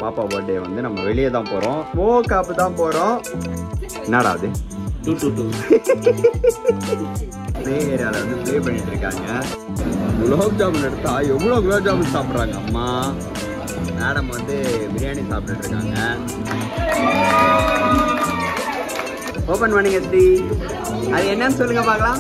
பாப்பா பர்த்டே வந்து நம்ம வெளியே தான் போகிறோம் ஸ்மோக் ஆப் தான் போகிறோம் என்னடா அது டூ டூ டூ ப்ளே ஏரியாவில் வந்து ப்ளே பண்ணிட்டு இருக்காங்க குலோப் ஜாமுன் எடுத்தா எவ்வளோ குலோப் ஜாமுன் சாப்பிட்றாங்க அம்மா மேடம் வந்து பிரியாணி சாப்பிட்டுட்டு இருக்காங்க ஓப்பன் பண்ணுங்க ஸ்ரீ அது என்னன்னு சொல்லுங்க பார்க்கலாம்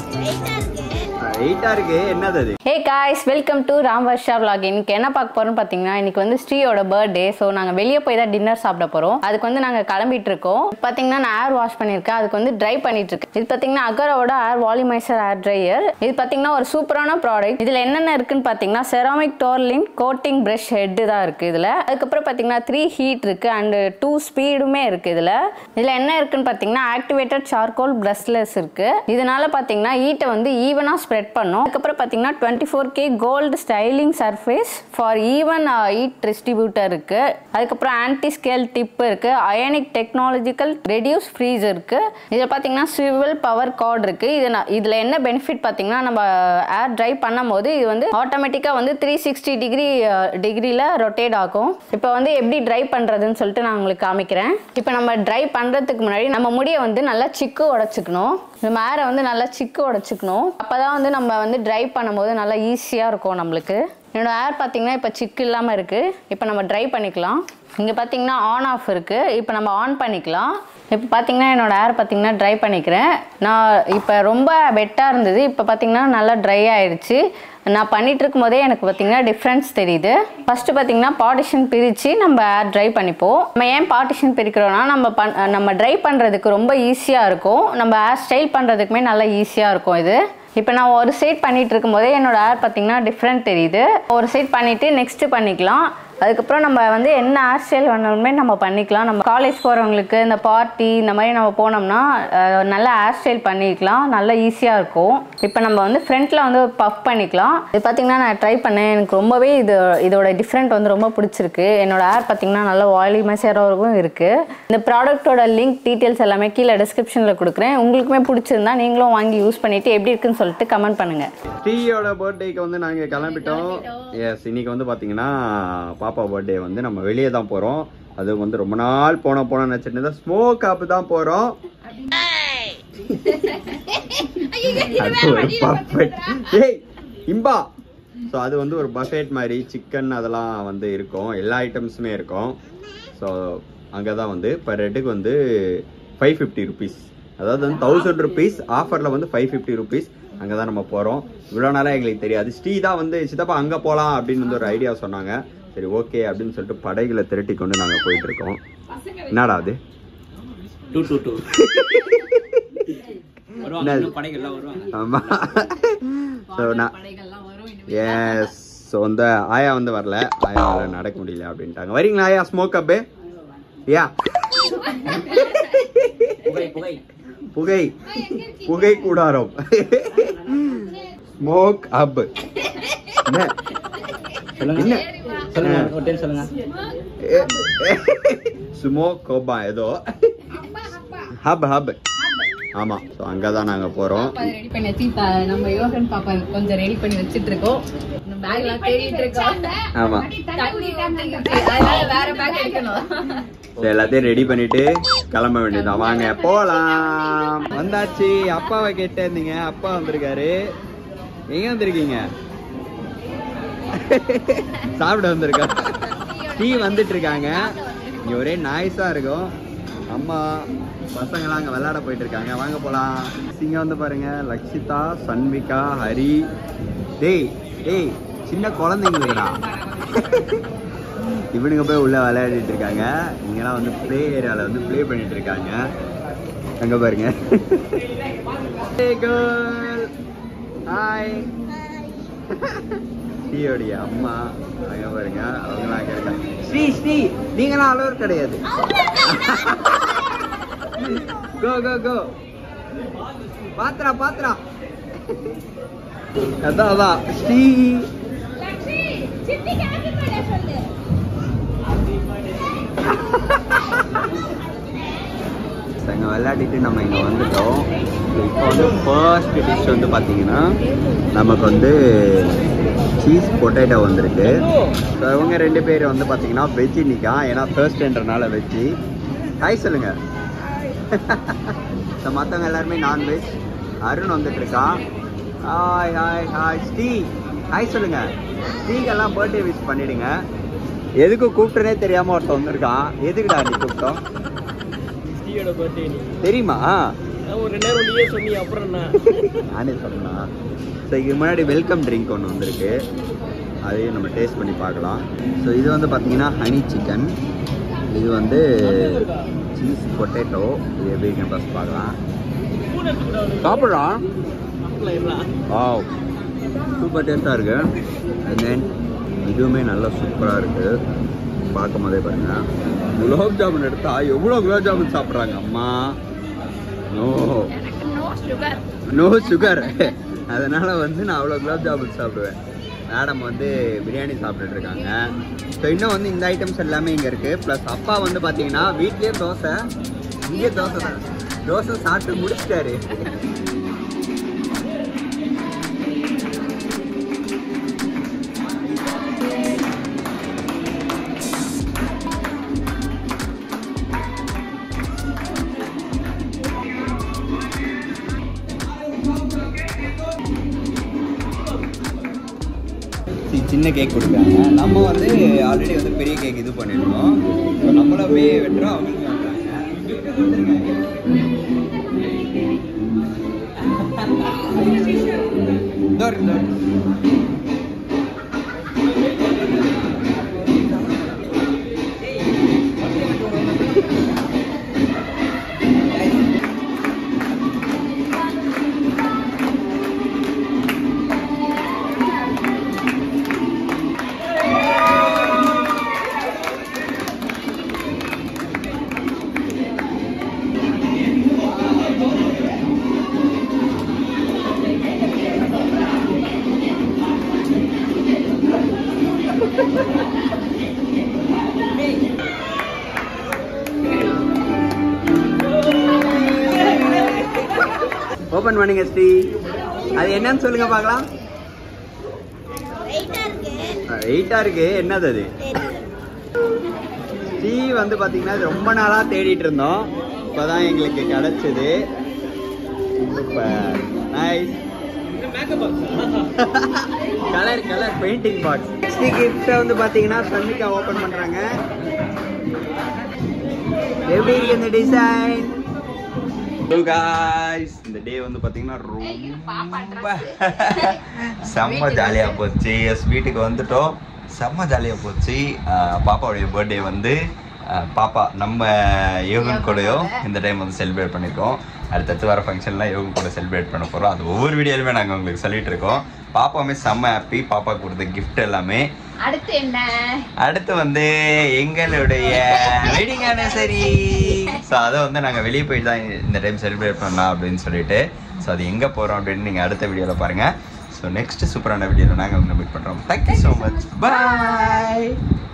வெயிட்டா இருக்கு என்னது அது hey guys welcome to Ram Varsha vlog இன்னைக்கு என்ன பார்க்க போறோம்னு பார்த்தீங்கன்னா இன்னைக்கு வந்து ஸ்ரீயோட பர்த்டே ஸோ நாங்கள் வெளியே போய் தான் டின்னர் சாப்பிட போகிறோம் அதுக்கு வந்து நாங்கள் கிளம்பிட்டு இருக்கோம் பார்த்தீங்கன்னா நான் ஏர் வாஷ் பண்ணியிருக்கேன் அதுக்கு வந்து ட்ரை பண்ணிட்டு இருக்கேன் இது பார்த்தீங்கன்னா அகரோட ஏர் வால்யூமைசர் ஏர் ட்ரையர் இது பார்த்தீங்கன்னா ஒரு சூப்பரான ப்ராடக்ட் இதில் என்னென்ன இருக்குன்னு பார்த்தீங்கன்னா ceramic tourmaline coating brush head தான் இருக்குது இதில் அதுக்கப்புறம் பார்த்தீங்கன்னா த்ரீ ஹீட் இருக்குது அண்டு டூ ஸ்பீடுமே இருக்குது இதில் இதில் என்ன இருக்குன்னு பார்த்தீங்கன்னா ஆக்டிவேட்டட் சார்கோல் ப்ரஷ்லெஸ் இருக்குது இதனால பார்த்தீங்கன்னா ஹீட்டை வந்து ஈவனாக ஸ்ப்ரெட் பண்ணும் அதுக்கப்புறம் பார்த்தீங்கன்னா twenty four K gold styling surface for even heat distributor இருக்கு அதுக்கப்புறம் ஆன்டி ஸ்கேல் டிப் இருக்கு அயனிக் டெக்னாலஜிக்கல் ரெடியூஸ் ஃப்ரீஸ் இருக்கு இதில் பார்த்தீங்கன்னா ஸ்விவல் பவர் கார்டு இருக்கு இது நான் இதில் என்ன பெனிஃபிட் பார்த்தீங்கன்னா நம்ம ஏர் ட்ரை பண்ணும்போது இது வந்து ஆட்டோமேட்டிக்காக வந்து த்ரீ சிக்ஸ்டி டிகிரி டிகிரியில் ரொட்டேட் ஆகும் இப்போ வந்து எப்படி ட்ரை பண்ணுறதுன்னு சொல்லிட்டு நான் உங்களுக்கு காமிக்கிறேன் இப்போ நம்ம ட்ரை பண்ணுறதுக்கு முன்னாடி நம்ம முடியை வந்து நல்லா சிக்கு உடச்சிக்கணும் இந்த மேரை வந்து நல்லா சிக்கு உடச்சிக்கணும் அப்போ தான் வந்து நம்ம வந்து ட்ரை பண்ணும்போது நல்லா ஈஸியாக இருக்கும் நம்மளுக்கு என்னோட ஏர் பார்த்தீங்கன்னா இப்போ சிக்கு இல்லாமல் இருக்குது இப்போ நம்ம ட்ரை பண்ணிக்கலாம் இங்கே பார்த்தீங்கன்னா ஆன் ஆஃப் இருக்குது இப்போ நம்ம ஆன் பண்ணிக்கலாம் இப்போ பார்த்தீங்கன்னா என்னோட ஏர் பார்த்தீங்கன்னா ட்ரை பண்ணிக்கிறேன் நான் இப்போ ரொம்ப வெட்டாக இருந்தது இப்போ பார்த்தீங்கன்னா நல்லா ட்ரை ஆயிடுச்சு நான் பண்ணிட்டு இருக்கும் போதே எனக்கு பார்த்தீங்கன்னா டிஃப்ரென்ஸ் தெரியுது ஃபர்ஸ்ட் பார்த்தீங்கன்னா பார்ட்டிஷன் பிரித்து நம்ம ஏர் ட்ரை பண்ணிப்போம் நம்ம ஏன் பார்ட்டிஷன் பிரிக்கிறோம்னா நம்ம பண் நம்ம ட்ரை பண்ணுறதுக்கு ரொம்ப ஈஸியாக இருக்கும் நம்ம ஏர் ஸ்டைல் பண்ணுறதுக்குமே நல்லா ஈஸியாக இருக்கும் இது இப்போ நான் ஒரு சைட் பண்ணிட்டு இருக்கும்போதே என்னோட ஏர் பார்த்தீங்கன்னா டிஃப்ரெண்ட் தெரியுது ஒரு சைட் பண்ணிவிட்டு நெக்ஸ்ட்டு பண்ணிக்கலாம் அதுக்கப்புறம் நம்ம வந்து என்ன ஹேர் ஸ்டைல் வேணாலுமே நம்ம பண்ணிக்கலாம் நம்ம காலேஜ் போகிறவங்களுக்கு இந்த பார்ட்டி இந்த மாதிரி நம்ம போனோம்னா அஹ், நல்ல ஹேர் ஸ்டைல் பண்ணிக்கலாம் நல்லா ஈஸியாக இருக்கும் இப்போ நம்ம வந்து ஃப்ரண்ட்டில் வந்து பஃப் பண்ணிக்கலாம் இது பார்த்தீங்கன்னா நான் ட்ரை பண்ணேன் எனக்கு ரொம்பவே இது இதோட டிஃப்ரெண்ட் வந்து ரொம்ப பிடிச்சிருக்கு என்னோட ஹேர் பார்த்தீங்கன்னா நல்ல வாலி மெசேராகவும் இருக்குது இந்த ப்ராடக்ட்டோட லிங்க் டீட்டெயில்ஸ் எல்லாமே கீழே டிஸ்கிரிப்ஷனில் கொடுக்குறேன் உங்களுக்குமே பிடிச்சிருந்தா நீங்களும் வாங்கி யூஸ் பண்ணிவிட்டு எப்படி இருக்குன்னு சொல்லிட்டு கமெண்ட் பண்ணுங்கள் ஸ்ரீயோட பர்த்டேக்கு வந்து நாங்கள் கிளம்பிட்டோம் எஸ் இன்னைக்கு வந்து பார்த்தீங்கன்னா பாப்பா பர்த்டே வந்து நம்ம வெளியே தான் போகிறோம் அது வந்து ரொம்ப நாள் போன போன நினச்சிட்டு ஸ்மோக் ஆப் தான் போகிறோம் அது ஒரு பஃபெட் ஏய் இம்பா ஸோ அது வந்து ஒரு பஃபெட் மாதிரி சிக்கன் அதெல்லாம் வந்து இருக்கும் எல்லா ஐட்டம்ஸுமே இருக்கும் ஸோ அங்கே தான் வந்து பர் ஹெட்டுக்கு வந்து ஃபைவ் ஃபிஃப்டி ருபீஸ் அதாவது வந்து தௌசண்ட் ருபீஸ் ஆஃபரில் வந்து ஃபைவ் ஃபிஃப்டி ருபீஸ் அங்கே தான் நம்ம போகிறோம் இவ்வளோ நாளாக எங்களுக்கு தெரியாது ஸ்ரீ தான் வந்து சித்தப்பா அங்கே போகலாம் அப்படின்னு வந்து ஒரு ஐடியா சொன்னாங்க சரி ஓகே அப்படின்னு சொல்லிட்டு படைகளை திரட்டி கொண்டு நாங்கள் போயிட்டு இருக்கோம் என்னடா அது டூ டூ டூ வருவாங்க என்னது? இன்னும் படைகள்லாம் வருவாங்க ஆமா ஸோ நான் எஸ் ஸோ வந்து ஆயா வந்து வரல ஆயாவால் நடக்க முடியல அப்படின்ட்டாங்க வரீங்களா ஆயா ஸ்மோக் அப்பு யா புகை புகை புகை புகை கூடாரம் ஸ்மோக் அப் சொல்லுங்க என்ன? சொல்லுங்க ஒரு டைம் சொல்லுங்க ஸ்மோக் கோபா ஏதோ ஹப் ஹப் ஆமா ஸோ அங்கே தான் நாங்கள் போகிறோம் ரெடி பண்ணி வச்சு இப்ப நம்ம யோகன் பாப்பா கொஞ்சம் ரெடி பண்ணி வச்சிட்டு இருக்கோம் பேக் எல்லாம் தேடிட்டு இருக்கோம் ஆமாம் தண்ணி ஊத்திக்கிச்சு. அதனால வேற பேக் எடுக்கணும் ஸோ எல்லாத்தையும் ரெடி பண்ணிட்டு கிளம்ப வேண்டியதுதான் வாங்க போலாம் வந்தாச்சு அப்பாவை கேட்டே இருந்தீங்க அப்பா வந்திருக்காரு எங்க வந்திருக்கீங்க சாப்பிட வந்திருக்கா டீ வந்துட்டு இருக்காங்க இங்க ஒரே நாய்ஸா இருக்கும் அம்மா பசங்களாம் அங்க விளையாட போயிட்டு இருக்காங்க வாங்க போலாம் இங்க வந்து பாருங்க லக்ஷிதா சன்விகா ஹரி டேய் டேய் சின்ன குழந்தைங்களா இவனுங்க போய் உள்ள விளையாடிட்டு இருக்காங்க இங்கெல்லாம் வந்து ப்ளே ஏரியால வந்து ப்ளே பண்ணிட்டு இருக்காங்க அங்க பாருங்க ஹாய் ஸ்ரீயோடைய அம்மா அங்க பாருங்க அவங்களாம் அங்க இருக்காங்க ஸ்ரீ ஸ்ரீ நீங்களாம் அளவர் கிடையாது கோ கோ கோ பாத்ரா பாத்ரா அதான் அதான் ஸ்ரீ அங்கே விளையாடிட்டு நம்ம இங்கே வந்துட்டோம் இப்போ வந்து ஃபர்ஸ்ட் டிஷ் வந்து பார்த்தீங்கன்னா நமக்கு வந்து சீஸ் பொட்டேட்டோ வந்திருக்கு ஸோ இவங்க ரெண்டு பேர் வந்து பார்த்தீங்கன்னா வெஜ் இன்னைக்கா ஏன்னா தேர்ஸ்டேன்றனால வெஜ்ஜி ஹாய் சொல்லுங்க ஸோ மற்றவங்க எல்லாருமே நான்வெஜ் அருண் வந்துட்டு இருக்கான் hi hi hi Sri hi சொல்லுங்க ஸ்ரீக்கெல்லாம் பர்த்டே விஷ் பண்ணிடுங்க எதுக்கு கூப்பிட்டனே தெரியாம ஒருத்தன் வந்திருக்கான் எதுக்குடா நீ கூப்பிட்டோம் ஸ்ரீயோட பர்த்டே தெரியுமா ஒரு ரெண்டு நேரம் நீயே சொன்னீங்க அப்புறம் என்ன நானே சொன்னா ஸோ இதுக்கு முன்னாடி வெல்கம் ட்ரிங்க் ஒன்று வந்திருக்கு அதையும் நம்ம டேஸ்ட் பண்ணி பார்க்கலாம் ஸோ இது வந்து பார்த்தீங்கன்னா ஹனி சிக்கன் இது வந்து சீஸ் பொட்டேட்டோ இது எப்படி இருக்குன்னு ஃபஸ்ட் பார்க்கலாம் சாப்பிட்றான் ஆ சூப்பர் டேஸ்ட்டாக இருக்கு அண்ட் தென் இதுவுமே நல்லா சூப்பராக இருக்கு பார்க்கும் போதே பாருங்க குலோப் ஜாமுன் எடுத்தா எவ்வளோ குலோப் ஜாமுன் சாப்பிட்றாங்க அம்மா நோ நோ சுகர் அதனால வந்து நான் அவ்வளோ குலாப் ஜாமுன் சாப்பிடுவேன் மேடம் வந்து பிரியாணி சாப்பிட்டுட்டு இருக்காங்க ஸோ இன்னும் வந்து இந்த ஐட்டம்ஸ் எல்லாமே இங்கே இருக்குது ப்ளஸ் அப்பா வந்து பார்த்தீங்கன்னா வீட்லேயே தோசை இங்கே தோசை தான் தோசை சாப்பிட்டு முடிச்சிட்டாரு சி- சின்ன கேக் கொடுக்குறாங்க நம்ம வந்து ஆல்ரெடி வந்து பெரிய கேக் இது பண்ணிருக்கோம் ஸோ நம்மளும் அப்படியே வெட்டுறோம் அவங்களும் வெட்டுறாங்க இதோ இருக்கு, இதோ இருக்கு. ஓபன் பண்ணுங்க ஸ்ரீ அது என்னன்னு சொல்லுங்க பார்க்கலாம் வெயிட்டா இருக்கு என்னது அது ஸ்ரீ வந்து பாத்தீங்கன்னா இது ரொம்ப நாளா தேடிட்டு இருந்தோம் இப்பதான் எங்களுக்கு கிடைச்சது super nice colour colour painting box next gift வந்து பாத்தீங்கன்னா சன்னிகா ஓபன் பண்றாங்க எப்படி இருக்கு இந்த டிசைன் ஹலோ காய்ஸ் இந்த டே வந்து பாத்தீங்கன்னா ரொம்ப செம்ம ஜாலியா போச்சு எஸ் வீட்டுக்கு வந்துட்டோம் செம்ம ஜாலியா போச்சு ஆஹ் பாப்பாவுடைய பர்த்டே வந்து ஆஹ் பாப்பா நம்ம யோகன் கூடயும் இந்த டைம் வந்து செலிப்ரேட் பண்ணியிருக்கோம் அடுத்தடுத்து வர ஃபங்க்ஷன்லாம் யோகன் கூட செலிப்ரேட் பண்ண போகிறோம் அது ஒவ்வொரு வீடியோலுமே நாங்கள் உங்களுக்கு சொல்லிட்டு இருக்கோம் பாப்பாவுமே செம்ம ஹாப்பி பாப்பா கொடுத்த gift எல்லாமே அடுத்து என்ன அடுத்து வந்து எங்களுடைய வெட்டிங் ஆனிவர்சரி ஸோ அதை வந்து நாங்கள் வெளியே போயிட்டு தான் இந்த டைம் செலிப்ரேட் பண்ணலாம் அப்படின்னு சொல்லிட்டு ஸோ அது எங்கே போகிறோம் அப்படின்னு நீங்கள் அடுத்த வீடியோவில் பாருங்கள் ஸோ நெக்ஸ்ட் சூப்பரான வீடியோவில் நாங்கள் உங்களை மீட் பண்ணுறோம் தேங்க்யூ ஸோ மச் பாய்